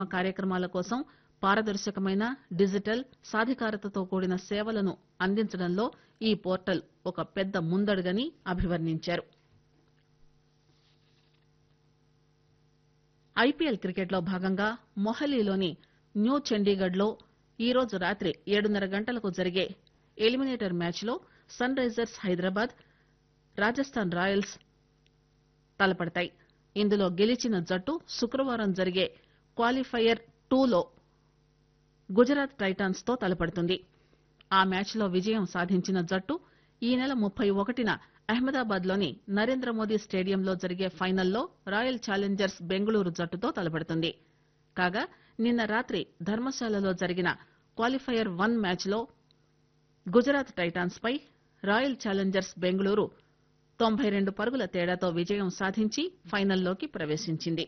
కార్యక్రమాల కోసం పారదర్శకమైన డిజిటల్ సాధికారతతో కూడిన సేవలను అందించడంలో ఈ పోర్టల్ ఒక పెద్ద ముందడుగని అభివర్ణించారు ఐపీఎల్ క్రికెట్లో భాగంగా మొహాలీలోని న్యూ చండీగఢ్ లో ఈరోజు రాత్రి ఏడున్నర గంటలకు జరిగే ఎలిమినేటర్ మ్యాచ్ లో sunrisers Hyderabad Rajasthan royals తలపడతాయి ఇందులో గెలిచిన జట్టు శుక్రవారం జరిగే క్వాలిఫైయర్ టూలో గుజరాత్ టైటాన్స్ తో తలపడుతుంది ఆ మ్యాచ్ లో విజయం సాధించిన జట్టు ఈ నెల ముప్పై ఒకటిన అహ్మదాబాద్ లోని నరేంద్ర మోదీ స్టేడియంలో జరిగే ఫైనల్లో రాయల్ ఛాలెంజర్స్ బెంగళూరు జట్టుతో తలపడుతుంది కాగా నిన్న రాత్రి ధర్మశాలలో జరిగిన క్వాలిఫైయర్ వన్ మ్యాచ్ లో గుజరాత్ టైటాన్స్ పై రాయల్ ఛాలెంజర్స్ బెంగళూరు తొంభై రెండు పరుగుల తేడాతో విజయం సాధించి ఫైనల్లోకి ప్రవేశించింది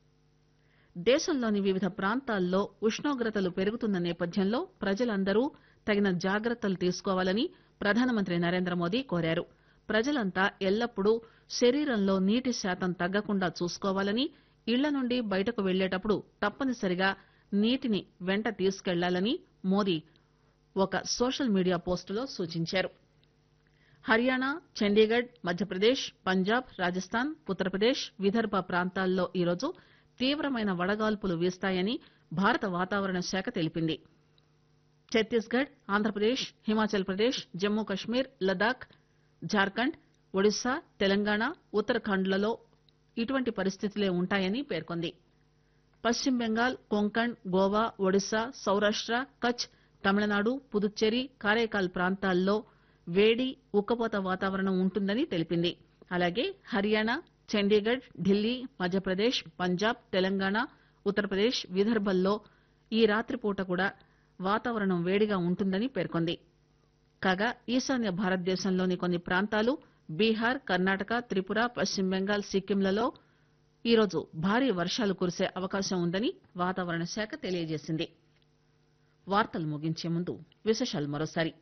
దేశంలోని వివిధ ప్రాంతాల్లో ఉష్ణోగ్రతలు పెరుగుతున్న నేపథ్యంలో ప్రజలందరూ తగిన జాగ్రత్తలు తీసుకోవాలని ప్రధానమంత్రి నరేంద్ర మోదీ కోరారు ప్రజలంతా ఎల్లప్పుడూ శరీరంలో నీటి శాతం తగ్గకుండా చూసుకోవాలని ఇళ్ల నుండి బయటకు వెళ్లేటప్పుడు తప్పనిసరిగా నీటిని వెంట తీసుకెళ్లాలని మోదీ ఒక సోషల్ మీడియా పోస్టులో సూచించారు హర్యానా చండీగఢ్ మధ్యప్రదేశ్ పంజాబ్ రాజస్థాన్ ఉత్తరప్రదేశ్ విదర్భ ప్రాంతాల్లో ఈరోజు తీవ్రమైన వడగాల్పులు వీస్తాయని భారత వాతావరణ శాఖ తెలిపింది ఛత్తీస్గఢ్ ఆంధ్రప్రదేశ్ హిమాచల్ ప్రదేశ్ జమ్మూ కశ్మీర్ లదాఖ్ జార్ఖండ్ ఒడిశా తెలంగాణ ఉత్తరాఖండ్లలో ఇటువంటి పరిస్థితులే ఉంటాయని పేర్కొంది పశ్చిమ బెంగాల్ కొంకణ్ గోవా ఒడిశా సౌరాష్ట కచ్ తమిళనాడు పుదుచ్చేరి కారైకాల్ ప్రాంతాల్లో వేడి ఉక్కపోత వాతావరణం ఉంటుందని తెలిపింది అలాగే హర్యానా చండీగఢ్ ఢిల్లీ మధ్యప్రదేశ్ పంజాబ్ తెలంగాణ ఉత్తరప్రదేశ్ విదర్భల్లో ఈ రాత్రిపూట కూడా వాతావరణం వేడిగా ఉంటుందని పేర్కొంది కాగా ఈశాన్య భారతదేశంలోని కొన్ని ప్రాంతాలు బీహార్ కర్ణాటక త్రిపుర పశ్చిమ బెంగాల్ సిక్కింలలో ఈరోజు భారీ వర్షాలు కురిసే అవకాశం ఉందని వాతావరణ శాఖ తెలియజేసింది వార్తలు ముగించే ముందు విశేషాలు మరోసారి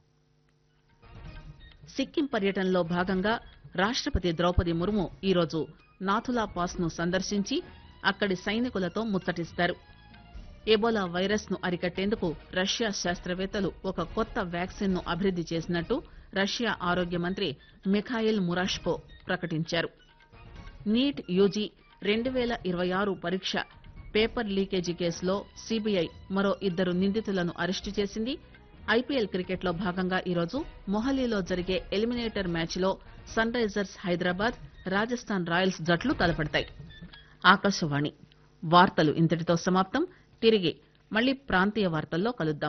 సిక్కిం పర్యటనలో భాగంగా రాష్టపతి ద్రౌపది ముర్ము ఈరోజు నాథులా పాస్ ను సందర్శించి అక్కడి సైనికులతో ముచ్చటిస్తారు ఎబోలా వైరస్ ను అరికట్టేందుకు రష్యా శాస్త్రవేత్తలు ఒక కొత్త వ్యాక్సిన్ ను అభివృద్ది చేసినట్టు రష్యా ఆరోగ్య మంత్రి మిఖాయిల్ మురాష్కో ప్రకటించారు నీట్ యూజీ రెండు పేల ఇరవై ఆరు పరీక్ష పేపర్ లీకేజీ కేసులో సీబీఐ మరో ఇద్దరు నిందితులను అరెస్టు చేసింది ఐపీఎల్ క్రికెట్ లో భాగంగా ఈరోజు మొహాలీలో జరిగే ఎలిమినేటర్ మ్యాచ్ లో sunrisers Hyderabad Rajasthan royals జట్లు తలపడతాయి ఆకాశవాణి వార్తలు ఇంతటితో సమాప్తం తిరిగి మళ్లీ ప్రాంతీయ వార్తల్లో కలుద్దాం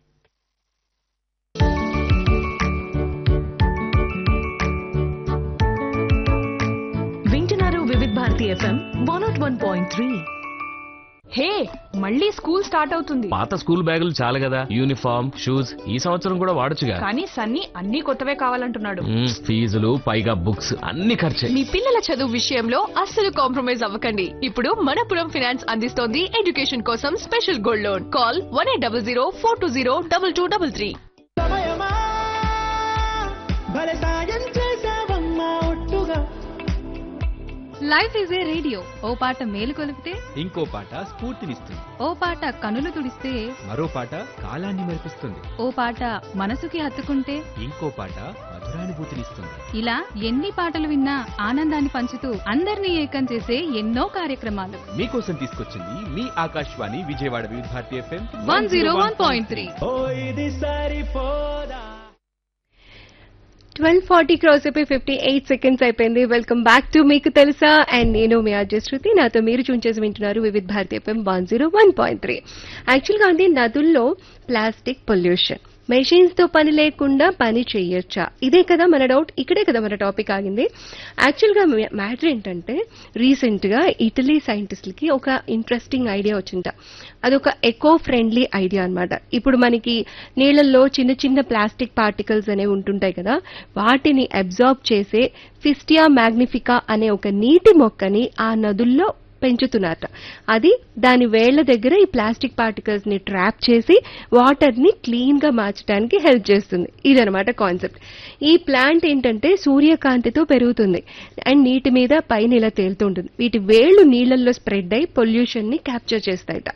వింటున్నారు Vividh Bharati FM one naught one point three hey మళ్ళీ స్కూల్ స్టార్ట్ అవుతుంది పాత స్కూల్ బ్యాగులు చాలు కదా యూనిఫామ్ షూస్ ఈ సంవత్సరం కూడా వాడొచ్చుగా కానీ సన్నీ అన్ని కొత్తవే కావాలంటున్నాడు మ్మ్, ఫీజులు పైగా బుక్స్ అన్ని ఖర్చే మీ పిల్లల చదువు విషయంలో అస్సలు కాంప్రమైజ్ అవ్వకండి ఇప్పుడు మనపురం ఫినాన్స్ అందిస్తోంది ఎడ్యుకేషన్ కోసం special gold loan call one eight double zero four two zero double two double three సమయమా భలే సాయం చేసావమ్మా ఒట్టుగా లైఫ్ ఈజ్ ఏ రేడియో ఓ పాట మేలు కొలిపితే ఇంకో పాట స్ఫూర్తినిస్తుంది ఓ పాట కనులు తుడిస్తే మరో పాట కాలాన్ని మెరిపిస్తుంది ఓ పాట మనసుకి హత్తుకుంటే ఇంకో పాట మధురానుభూతినిస్తుంది ఇలా ఎన్ని పాటలు విన్నా ఆనందాన్ని పంచుతూ అందరినీ ఏకం చేసే ఎన్నో కార్యక్రమాలు మీకోసం తీసుకొచ్చింది మీ Akashvani Vijayawada Vividh Bharati FM one zero one point three ఓ ఇది సరిపోదా ట్వెల్వ్ ఫార్టీ క్రాస్ అయిపోయి ఫిఫ్టీ ఎయిట్ సెకండ్స్ అయిపోయింది వెల్కమ్ బ్యాక్ టు మీకు తెలుసా అండ్ నేను మీ అజయ్ శృతి నాతో మీరు చూన్ చేసి వింటున్నారు Vividh Bharati FM one zero one point three యాక్చువల్గా అండి నదుల్లో ప్లాస్టిక్ పొల్యూషన్ మెషిన్స్ తో పని లేకుండా పని చేయొచ్చా ఇదే కదా మన డౌట్ ఇక్కడే కదా మన టాపిక్ ఆగింది యాక్చువల్గా మ్యాటర్ ఏంటంటే రీసెంట్ గా ఇటలీ సైంటిస్టులకి ఒక ఇంట్రెస్టింగ్ ఐడియా వచ్చింట అదొక ఎకో ఫ్రెండ్లీ ఐడియా అన్నమాట ఇప్పుడు మనకి నీళ్ళల్లో చిన్న చిన్న ప్లాస్టిక్ పార్టికల్స్ అనేవి ఉంటుంటాయి కదా వాటిని అబ్జార్బ్ చేసే ఫిస్టియా మ్యాగ్నిఫికా అనే ఒక నీటి మొక్కని ఆ నదుల్లో పెంచుతున్నారట అది దాని వేళ్ల దగ్గర ఈ ప్లాస్టిక్ పార్టికల్స్ ని ట్రాప్ చేసి వాటర్ ని క్లీన్ గా మార్చడానికి హెల్ప్ చేస్తుంది ఇదనమాట కాన్సెప్ట్ ఈ ప్లాంట్ ఏంటంటే సూర్యకాంతితో పెరుగుతుంది అండ్ నీటి మీద పైన ఇలా తేలుతుంటుంది వీటి వేళ్లు నీళ్ళల్లో స్ప్రెడ్ అయి పొల్యూషన్ ని క్యాప్చర్ చేస్తాయట